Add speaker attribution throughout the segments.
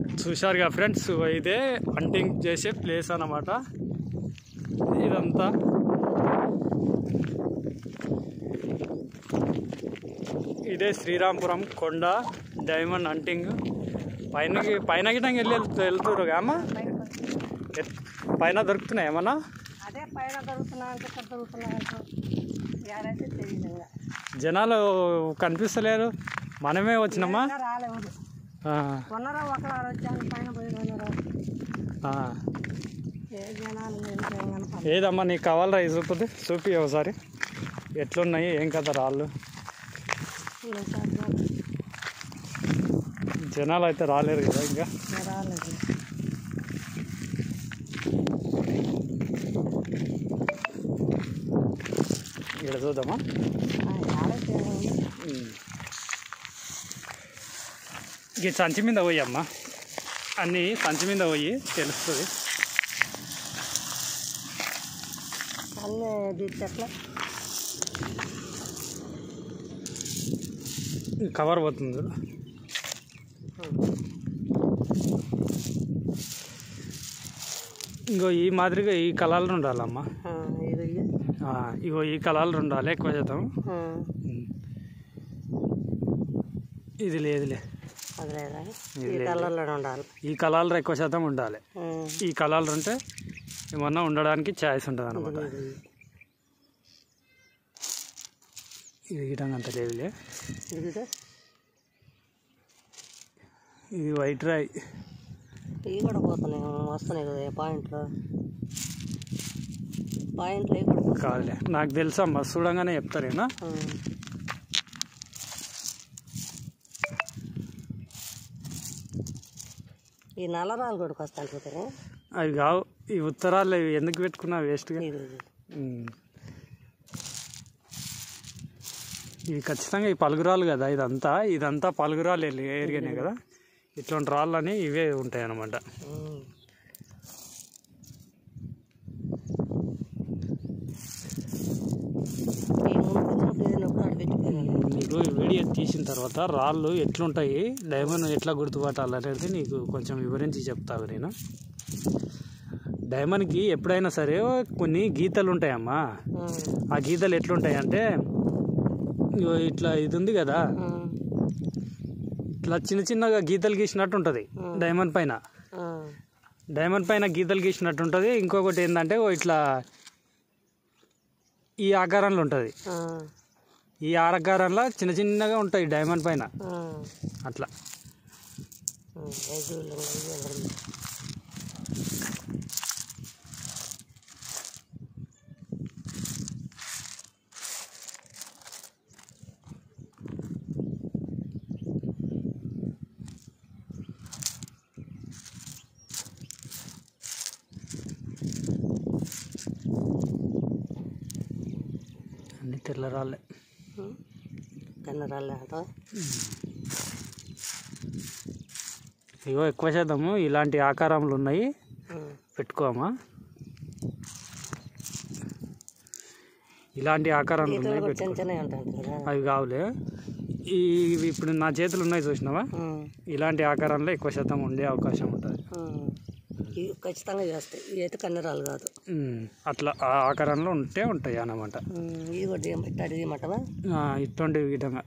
Speaker 1: చూశారుగా ఫ్రెండ్స్ ఇదే హంటింగ్ చేసే ప్లేస్ అన్నమాట ఇదంతా ఇదే శ్రీరాంపురం కొండ డైమండ్ హంటింగ్ పైన పైన గిటంగా వెళ్ళి వెళ్తురు అమ్మ ఎత్- పైన దొరుకుతున్నాయి ఏమన్నా
Speaker 2: అదే పైన దొరుకుతున్నా అంటే ఇక్కడ దొరుకుతున్నా అంటే ఎవరైతే తెలియదు ఇంకా.
Speaker 1: జనాలు కనిపిస్తలేరు మనమే వచ్చినామా
Speaker 2: ఇంకా రాలేవు
Speaker 1: ఆ,
Speaker 2: కొన్నరా ఒకలారు వచ్చాను పైన పోయి కొన్నరా
Speaker 1: ఆ.
Speaker 2: ఏ జనాలు ఇంకా ఏం కనపడదు.
Speaker 1: ఏదమ్మా నీకు కావాలరా ఇది చూపుది చూపి ఒకసారి ఎట్లున్నాయి ఏం కదా రాళ్ళు
Speaker 2: ఇంకా సాధ్యం.
Speaker 1: జనాలు అయితే రాలేరు కదా ఇంకా
Speaker 2: ఇంకా రాలేదు
Speaker 1: ఇక్కడ చూద్దామా
Speaker 2: ఆ, ఆడైతే ఏముంది?
Speaker 1: ఉమ్. ఈ సంచి మీద పోయి అమ్మ అన్నీ సంచి మీద పోయి తెలుస్తుంది
Speaker 2: అన్నీ దిచ్చట్లా
Speaker 1: కవర్ పోతుంది చూడు. ఇంకో ఈ మాదిరిగా ఈ కళాలు ఉండాలమ్మా
Speaker 2: ఇది ఇది.
Speaker 1: ఆ, ఇగో ఈ కళాలు ఉండాలి ఎక్కువ శాతం
Speaker 2: ఆ,
Speaker 1: ఉమ్. ఇది లేదులే
Speaker 2: అది లేదా
Speaker 1: ఇది
Speaker 2: ఈ
Speaker 1: లేదు.
Speaker 2: కలర్లో ఉండాలి
Speaker 1: ఈ కళాలు ఎక్కువ శాతం ఉండాలి
Speaker 2: ఆ,
Speaker 1: ఈ కళాలు ఉంటే ఏమన్నా ఉండడానికి ఛాయిస్ ఉంటుంది అనమాట
Speaker 2: ఇది, ఇది.
Speaker 1: ఇది గిటంగా అంత లేదులే
Speaker 2: ఇది ఇది.
Speaker 1: ఇది వైట్ రాయ్
Speaker 2: ఇవి కూడా పోతున్నాయి వస్తున్నాయి కదా పాయింట్లు పాయింట్లు ఇవి కూడా పోతున్నాయి.
Speaker 1: కాదులే నాకు తెలుసమ్మా చూడంగానే చెప్తారేనా
Speaker 2: ఆ. ఈ నల్లరాలు కూడా వస్తాను చూతారా
Speaker 1: అవి కావు ఈ ఉత్తరాలు ఇవి ఎందుకు పెట్టుకున్నా వేస్ట్గా
Speaker 2: ఇది ఇది.
Speaker 1: ఇవి ఖచ్చితంగా ఈ పలుగురాలు కదా ఇదంతా ఇదంతా పలుగురాలు ఏరిగానే కదా ఇట్లాంటి రాళ్ళు అని ఇవే ఉంటాయి అన్నమాట
Speaker 2: ఉమ్. ఈ ముందు వచ్చినప్పుడు ఏదైనప్పుడు అక్కడ పెట్టిపోయినాను
Speaker 1: నీకు ఈ వీడియో తీసిన తర్వాత రాళ్ళు ఎట్లుంటాయి డైమండ్ ఎట్లా గుర్తుపట్టాలి అనేది నీకు కొంచెం వివరించి చెప్తావు నేను డైమండ్కి ఎప్పుడైనా సరే కొన్ని గీతలు ఉంటాయమ్మా ఆ గీతలు ఎట్లుంటాయి అంటే ఇగో ఇట్లా ఇది ఉంది కదా ఇట్లా చిన్న చిన్నగా గీతలు గీసినట్టు ఉంటుంది డైమండ్ పైన డైమండ్ పైన గీతలు గీసినట్టు ఉంటుంది ఇంకొకటి ఏంటంటే ఓ ఇట్లా ఈ ఆకారంలో ఉంటుంది ఈ ఆకారంలో చిన్న చిన్నగా ఉంటాయి డైమండ్ పైన అట్లా అన్ని తెల్ల రాళ్ళే
Speaker 2: కన్నరాలే అంట
Speaker 1: ఇగో ఎక్కువ శాతము ఇలాంటి ఆకారంలో ఉన్నాయి పెట్టుకోమా ఇలాంటి ఆకారంలో ఉన్నాయి
Speaker 2: ఈతలు కూడా
Speaker 1: పెట్టుకో
Speaker 2: చిన్న చిన్నవి ఉంటాయి కదా
Speaker 1: అవి కావులే ఈ ఇవి ఇప్పుడు నా చేతులు ఉన్నాయి చూసినావా
Speaker 2: ఉమ్,
Speaker 1: ఇలాంటి ఆకారంలో ఎక్కువ శాతం ఉండే అవకాశం ఉంటుంది
Speaker 2: ఉమ్. ఇవి ఖచ్చితంగా చేస్తాయి ఇవి అయితే కన్నరాలు కాదు
Speaker 1: ఉమ్, అట్లా ఆ ఆకారంలో ఉంటే ఉంటాయి అన్నమాట
Speaker 2: ఉమ్, ఇది కూడా ఇట్లా అడిగమంటావా
Speaker 1: ఆ, ఇటువంటి విధంగా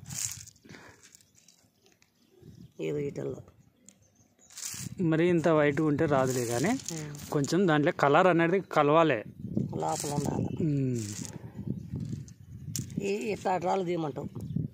Speaker 2: ఇది ఈటల్లో
Speaker 1: మరి ఇంత వైట్ ఉంటే రాదులే కానీ
Speaker 2: ఉమ్,
Speaker 1: కొంచెం దాంట్లో కలర్ అనేది కలవాలి
Speaker 2: లోపల ఉండాలి
Speaker 1: ఉమ్,
Speaker 2: ఈ ఇట్లా రాళ్ళు తీయమంటావు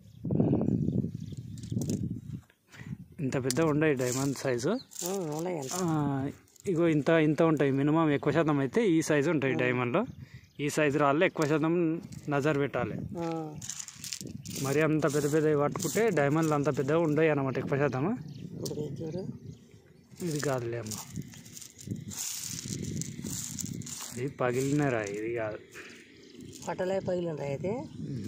Speaker 1: ఇంత పెద్ద ఉండవు డైమండ్ సైజు
Speaker 2: ఉమ్, ఉన్నాయి అంత
Speaker 1: ఆ, ఇగో ఇంత ఇంత ఉంటాయి మినిమం ఎక్కువ శాతం అయితే ఈ సైజు ఉంటాయి డైమండ్లో ఈ సైజు రాళ్ళు ఎక్కువ శాతం నజర్ పెట్టాలి
Speaker 2: ఉమ్,
Speaker 1: మరి అంత పెద్ద పెద్దవి పట్టుకుంటే డైమండ్లు అంత పెద్దగా ఉండవు అన్నమాట ఎక్కువ శాతం
Speaker 2: ఇప్పుడు ఇది చూడు
Speaker 1: ఇది కాదులే అమ్మ ఇది పగిలిన రాయి ఇది కాదు
Speaker 2: పట్టలే పగిలిండ్రా అయితే
Speaker 1: ఉమ్.